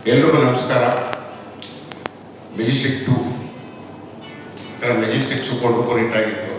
ಎಲ್ರಿಗೂ ನಮಸ್ಕಾರ Majestic to Majestic super duper hit ಆಗಿತ್ತು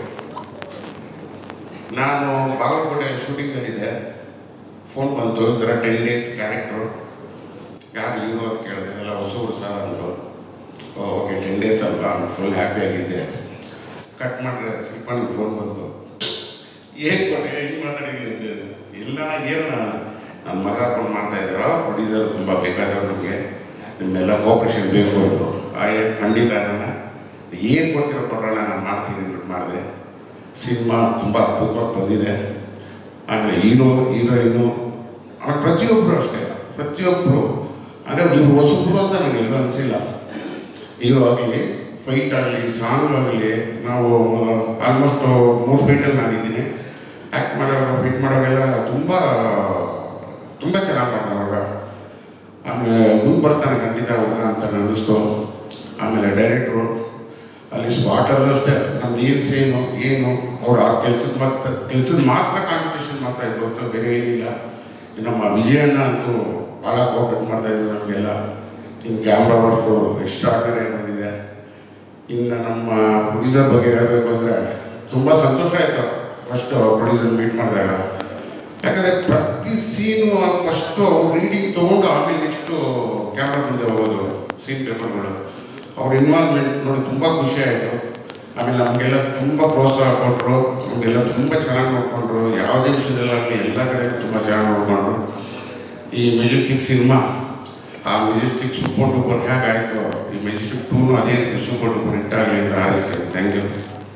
ನಾನು ಬಾಗಲಕೋಟೆ ಶೂಟಿಂಗಲ್ಲಿದ್ದೆ ಫೋನ್ ಬಂತು ಈ ಥರ ಟೆನ್ ಡೇಸ್ ಕ್ಯಾರೆಕ್ಟ್ರು ಯಾರು ಹೀರೋ ಅಂತ ಕೇಳಿದೆ ಎಲ್ಲ ಹೊಸಬ್ರು ಸರ್ ಅಂದರು ಓಕೆ ಟೆನ್ ಡೇಸ್ ಅಲ್ವಾ ಫುಲ್ ಹ್ಯಾಪಿಯಾಗಿದ್ದೆ ಕಟ್ ಮಾಡಿದ್ರೆ ಸ್ವಲ್ಪ ನನಗೆ ಫೋನ್ ಬಂತು ಏನು ಕೊಟ್ಟೆ ಹೆಂಗೆ ಮಾತಾಡಿದ್ದೀನಿ ಅಂತ ಇಲ್ಲ ಏನು ನನ್ನ ಮಗ ಹಾಕೊಂಡು ಮಾಡ್ತಾ ಇದ್ರು ಪ್ರೊಡ್ಯೂಸರ್ ತುಂಬ ಬೇಕಾದವ್ರು ನಮಗೆ ನಿಮ್ಮೆಲ್ಲ ಕೋಪ್ರೇಷನ್ ಬೇಕು ಅಂದರು ಆ ಏ- ಖಂಡಿತ ನನ್ನ ಏನು ಕೊಡ್ತೀರೋ ಕೊಡೋಣ ನಾನು ಮಾಡ್ತೀನಿ ಅಂದ್ಬಿಟ್ಟು ಮಾಡಿದೆ ಸಿನಿಮಾ ತುಂಬ ಅದ್ಭುತವಾಗಿ ಬಂದಿದೆ ಆಮೇಲೆ ಹೀರೋ ಹೀರೋಯಿನ್ನು ಆಮೇಲೆ ಪ್ರತಿಯೊಬ್ಬರು ಅಷ್ಟೇ ಪ್ರತಿಯೊಬ್ಬರು ಅಂದರೆ ಇವ್ರು ಹೊಸಬ್ರು ಅಂತ ನನಗೆ ಎಲ್ಲೂ ಅನಿಸಿಲ್ಲ ಹೀರೋ ಆಗಲಿ ಫೈಟ್ ಆಗಲಿ ಸಾಂಗ್ ಆಗಲಿ ನಾವು ಆಲ್ಮೋಸ್ಟ್ ಮೂರು ಫೈಟಲ್ಲಿ ನಾನಿದ್ದೀನಿ ಆ್ಯಕ್ಟ್ ಮಾಡೋವಾಗ ಫೈಟ್ ಮಾಡೋವೆಲ್ಲ ತುಂಬ ತುಂಬ ಚೆನ್ನಾಗಿ ಮಾಡ್ದ ಹುಡುಗ ಆಮೇಲೆ ಮುಂದೆ ಬರ್ತಾನೆ ಖಂಡಿತ ಹುಡುಗ ಅಂತ ನನಗೆ ಅನ್ನಿಸ್ತು ಆಮೇಲೆ ಡೈರೆಕ್ಟ್ರು ಅಲ್ಲಿ ಸ್ಪಾಟಲ್ಲೂ ಅಷ್ಟೇ ನಮ್ದು ಏನು ಸೇನು ಏನು ಅವ್ರು ಆ ಕೆಲ್ಸದ ಮಾತ್ರ ಕೆಲ್ಸದ ಮಾತ್ರ ಕಾಂಪಿಟೇಷನ್ ಮಾಡ್ತಾ ಇದ್ರು ಅಂತ ಬೇರೆ ಏನಿಲ್ಲ ಈ ನಮ್ಮ ವಿಜಯಣ್ಣ ಅಂತೂ ಭಾಳ ಕೋಪರೇಟ್ ಮಾಡ್ತಾ ಇದ್ರು ನಮಗೆಲ್ಲ ಇನ್ನು ಕ್ಯಾಮ್ರಾ ವರ್ಕು ಎಕ್ಸ್ಟ್ರಾರ್ಡನರಿ ಬಂದಿದೆ ಇನ್ನು ನಮ್ಮ ಪ್ರೊಡ್ಯೂಸರ್ ಬಗ್ಗೆ ಹೇಳಬೇಕು ಅಂದರೆ ತುಂಬ ಸಂತೋಷ ಆಯಿತು ಫಸ್ಟು ಪ್ರೊಡ್ಯೂಸರ್ ಮೀಟ್ ಮಾಡಿದಾಗ ಯಾಕಂದರೆ ಪ್ರತಿ ಸೀನು ಫಸ್ಟು ರೀಡಿಂಗ್ ತೊಗೊಂಡು ಆಮೇಲೆ ನೆಕ್ಸ್ಟು ಕ್ಯಾಮ್ರಾ ಮುಂದೆ ಹೋಗೋದು ಸೀನ್ ಪೇಪರ್ಗಳು ಅವ್ರ ಇನ್ವಾಲ್ವ್ಮೆಂಟ್ ನೋಡಿ ತುಂಬ ಖುಷಿ ಆಯಿತು ಆಮೇಲೆ ನಮಗೆಲ್ಲ ತುಂಬ ಪ್ರೋತ್ಸಾಹ ಕೊಟ್ಟರು ನಮಗೆಲ್ಲ ತುಂಬ ಚೆನ್ನಾಗಿ ನೋಡಿಕೊಂಡ್ರು ಯಾವುದೇ ವಿಷಯದಲ್ಲಾಗಲಿ ಎಲ್ಲ ಕಡೆ ತುಂಬ ಚೆನ್ನಾಗಿ ನೋಡಿಕೊಂಡ್ರು ಈ ಮೆಜೆಸ್ಟಿಕ್ ಸಿನಿಮಾ ಆ ಮೆಜೆಸ್ಟಿಕ್ ಸೂಪರ್ ಡೂಪರ್ ಹೇಗಾಯಿತು ಈ ಮೆಜೆಸ್ಟಿಕ್ ಟೂನು ಅದೇ ರೀತಿ ಸೂಪರ್ ಡೂಪರ್ ಹಿಟ್ಟಾಗಲಿ ಅಂತ ಹಾರೈಸ್ತೇನೆ ಥ್ಯಾಂಕ್ ಯು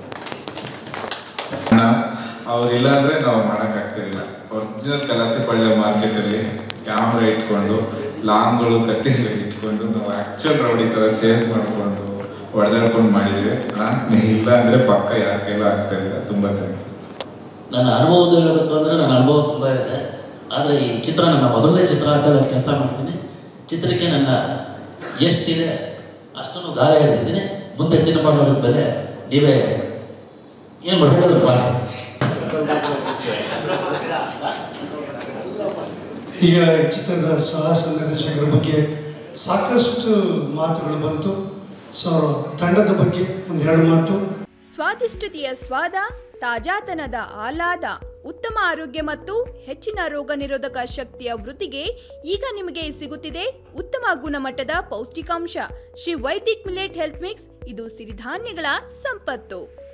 ಅವ್ರಿಲ್ಲ ಅಂದ್ರೆ ನಾವು ಮಾಡೋಕ್ಕಾಗ್ತಿರ್ಲಿಲ್ಲ ಒರಿಜಿನಲ್ ಕಲಾಸಿ ಪಳ್ಳೆ ಮಾರ್ಕೆಟಲ್ಲಿ ಕ್ಯಾಮ್ರಾ ಇಟ್ಕೊಂಡು ಲಾಂಗ್ಗಳು ಕತ್ತಿಗಳು ಇಟ್ಕೊಂಡು ನಾವು ಆಕ್ಚುಲ್ ರೌಡಿ ಥರ ಚೇಸ್ ಮಾಡಿಕೊಂಡು ಹೊಡೆದಾಡ್ಕೊಂಡು ಮಾಡಿದ್ವಿ ಆ, ಇಲ್ಲ ಅಂದ್ರೆ ಪಕ್ಕ ಯಾರ ಕೈಲೂ ಆಗ್ತಿರ್ಲಿಲ್ಲ ತುಂಬಾ ಥ್ಯಾಂಕ್ಸ್ ನನ್ನ ಅನುಭವದ ಹೇಳಬೇಕು ಅಂದರೆ ನನ್ನ ಅನುಭವ ತುಂಬ ಇದೆ ಆದರೆ ಈ ಚಿತ್ರ ನನ್ನ ಮೊದಲನೇ ಚಿತ್ರ ಅಂತ ನಾನು ಕೆಲಸ ಮಾಡ್ತೀನಿ ಚಿತ್ರಕ್ಕೆ ನನ್ನ ಎಷ್ಟಿದೆ ಅಷ್ಟನ್ನು ಗಾಯ ಹಿಡಿದಿದ್ದೀನಿ ಮುಂದೆ ಸಿನಿಮಾ ನೋಡಿದ ಮೇಲೆ ನೀವೇ ಏನು ಮಾಡ್ಬೋದು ಮಾಡಿ ಈಗ ಚಿತ್ರದ ಸಾಹಸ ನಿರ್ದೇಶಕರ ಬಗ್ಗೆ ಸಾಕಷ್ಟು ಮಾತುಗಳು ಬಂತು ಸೊ ತಂಡದ ಬಗ್ಗೆ ಒಂದೆರಡು ಮಾತು ಸ್ವಾದಿಷ್ಟತೆಯ ಸ್ವಾದ ತಾಜಾತನದ ಆಹ್ಲಾದ ಉತ್ತಮ ಆರೋಗ್ಯ ಮತ್ತು ಹೆಚ್ಚಿನ ರೋಗ ನಿರೋಧಕ ಶಕ್ತಿಯ ವೃದ್ಧಿಗೆ ಈಗ ನಿಮಗೆ ಸಿಗುತ್ತಿದೆ ಉತ್ತಮ ಗುಣಮಟ್ಟದ ಪೌಷ್ಟಿಕಾಂಶ Shri Vaidik millet health mix ಇದು ಸಿರಿಧಾನ್ಯಗಳ ಸಂಪತ್ತು